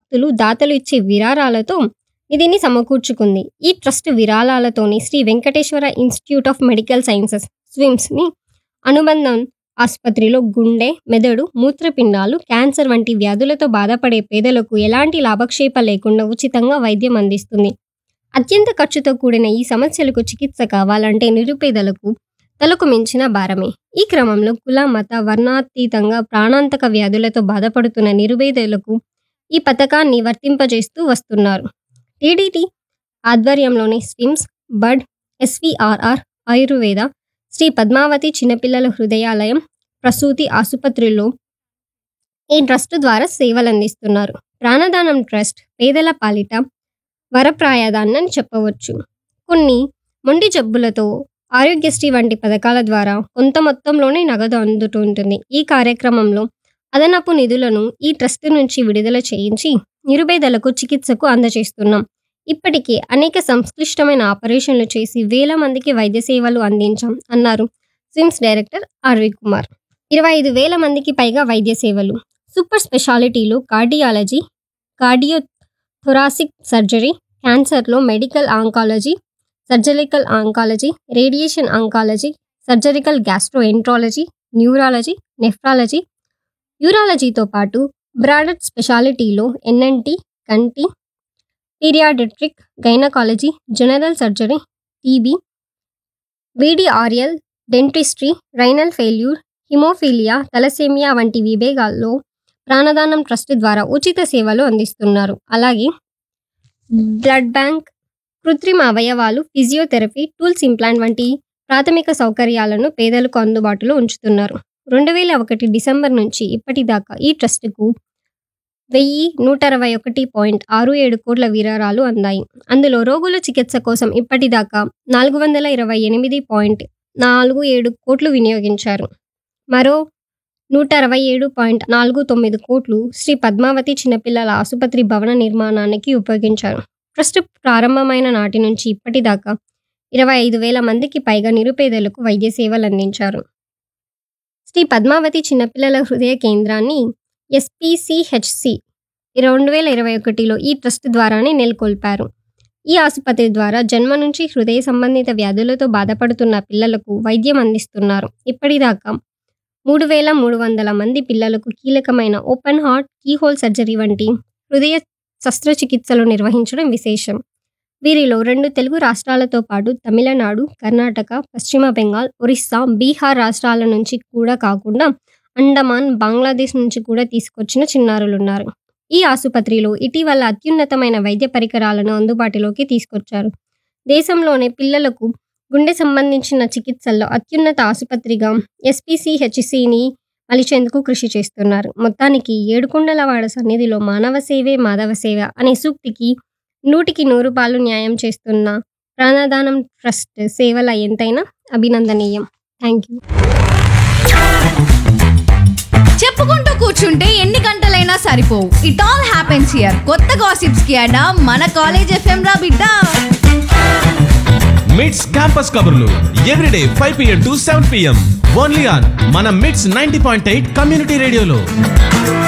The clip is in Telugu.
భక్తులు దాతలు ఇచ్చే విరాళాలతో నిధిని సమకూర్చుకుంది ఈ ట్రస్ట్ విరాళాలతోని Sri Venkateswara institute of medical sciences స్విమ్స్ని అనుబంధం ఆసుపత్రిలో గుండె మెదడు మూత్రపిండాలు క్యాన్సర్ వంటి వ్యాధులతో బాధపడే పేదలకు ఎలాంటి లాభక్షేప లేకుండా ఉచితంగా వైద్యం అందిస్తుంది అత్యంత ఖర్చుతో కూడిన ఈ సమస్యలకు చికిత్స కావాలంటే నిరుపేదలకు తలకు మించిన భారమే ఈ క్రమంలో కుల మత వర్ణాతీతంగా ప్రాణాంతక వ్యాధులతో బాధపడుతున్న నిరుపేదలకు ఈ పథకాన్ని వర్తింపజేస్తూ వస్తున్నారు టీడీటీ ఆధ్వర్యంలోని SVIMS BIRRD SVRR Ayurveda Sri Padmavathi చిన్నపిల్లల హృదయాలయం ప్రసూతి ఆసుపత్రిలో ఈ ట్రస్ట్ ద్వారా సేవలు అందిస్తున్నారు ప్రాణదానం ట్రస్ట్ పేదల పాలిట వరప్రాయదాన్ని చెప్పవచ్చు కొన్ని మొండి జబ్బులతో ఆరోగ్యశ్రీ వంటి పథకాల ద్వారా కొంత మొత్తంలోనే నగదు అందుతుంటుంది ఈ కార్యక్రమంలో అదనపు నిధులను ఈ ట్రస్ట్ నుంచి విడుదల చేయించి నిరుపేదలకు చికిత్సకు అందజేస్తున్నాం ఇప్పటికే అనేక సంక్లిష్టమైన ఆపరేషన్లు చేసి వేల మందికి వైద్య సేవలు అందించాం అన్నారు స్విమ్స్ డైరెక్టర్ ఆర్వి కుమార్ ఇరవై ఐదు వేల మందికి పైగా వైద్య సేవలు సూపర్ స్పెషాలిటీలు కార్డియాలజీ కార్డియో థొరాసిక్ సర్జరీ క్యాన్సర్లో medical oncology surgical oncology radiation oncology surgical gastroenterology neurology nephrology యూరాలజీతో పాటు బ్రాడెడ్ స్పెషాలిటీలో ఎన్ఎన్టీ కంటి paediatric gynaecology general surgery TB VDRL dentistry renal failure haemophilia thalassaemia వంటి విభాగాల్లో ప్రాణదానం ట్రస్ట్ ద్వారా ఉచిత సేవలు అందిస్తున్నారు అలాగే బ్లడ్ బ్యాంక్ కృత్రిమ అవయవాలు ఫిజియోథెరపీ టూల్స్ ఇంప్లాంట్ వంటి ప్రాథమిక సౌకర్యాలను పేదలకు అందుబాటులో ఉంచుతున్నారు రెండు వేల ఒకటి డిసెంబర్ నుంచి ఇప్పటిదాకా ఈ ట్రస్టుకు వెయ్యి నూట అరవై ఒకటి పాయింట్ ఆరు ఏడు కోట్ల విరాళాలు అందాయి అందులో రోగుల చికిత్స కోసం ఇప్పటిదాకా నాలుగు వందల ఇరవై ఎనిమిది పాయింట్ నాలుగు ఏడు కోట్లు వినియోగించారు మరో నూట అరవై ఏడు పాయింట్ నాలుగు తొమ్మిది కోట్లు శ్రీ పద్మావతి చిన్నపిల్లల ఆసుపత్రి భవన నిర్మాణానికి ఉపయోగించారు ట్రస్ట్ ప్రారంభమైన నాటి నుంచి ఇప్పటిదాకా ఇరవై ఐదు వేల మందికి పైగా నిరుపేదలకు వైద్య సేవలు అందించారు శ్రీ పద్మావతి చిన్నపిల్లల హృదయ కేంద్రాన్ని ఎస్పీసీహెచ్సి రెండు వేల ఇరవై ఒకటిలో ఈ ట్రస్ట్ ద్వారానే నెలకొల్పారు ఈ ఆసుపత్రి ద్వారా జన్మ నుంచి హృదయ సంబంధిత వ్యాధులతో బాధపడుతున్న పిల్లలకు వైద్యం అందిస్తున్నారు ఇప్పటిదాకా మూడు వేల మూడు వందల మంది పిల్లలకు కీలకమైన ఓపెన్ హార్ట్ కీహోల్ సర్జరీ వంటి హృదయ శస్త్రచికిత్సలు నిర్వహించడం విశేషం వీరిలో రెండు తెలుగు రాష్ట్రాలతో పాటు తమిళనాడు కర్ణాటక పశ్చిమ బెంగాల్ ఒరిస్సా బీహార్ రాష్ట్రాల నుంచి కూడా కాకుండా అండమాన్ బంగ్లాదేశ్ నుంచి కూడా తీసుకొచ్చిన చిన్నారులున్నారు ఈ ఆసుపత్రిలో ఇటీవల అత్యున్నతమైన వైద్య పరికరాలను అందుబాటులోకి తీసుకొచ్చారు దేశంలోనే పిల్లలకు గుండె సంబంధించిన చికిత్సల్లో అత్యున్నత ఆసుపత్రిగా ఎస్పీసీహెచ్సిని మలిచేందుకు కృషి చేస్తున్నారు మొత్తానికి ఏడుకొండలవాడ సన్నిధిలో మానవ సేవే మాధవ సేవ అనే సూక్తికి నూటికి నూరు పాలు న్యాయం చేస్తున్న ప్రాణదానం ట్రస్ట్ సేవల ఎంతైనా అభినందనీయం థ్యాంక్ యూ చెప్పుకుంటూ కూర్చుంటే ఎన్ని గంటలైనా సరిపోవు ఇట్ ఆల్ హ్యాపెన్స్ హియర్ కొత్త గాసిప్స్ కి అడా మన కాలేజ్ ఎఫ్ఎం రా బిడ్డ మిడ్స్ క్యాంపస్ కబుర్లు everyday five PM to seven PM only on మన MIDS ninety point eight community రేడియోలో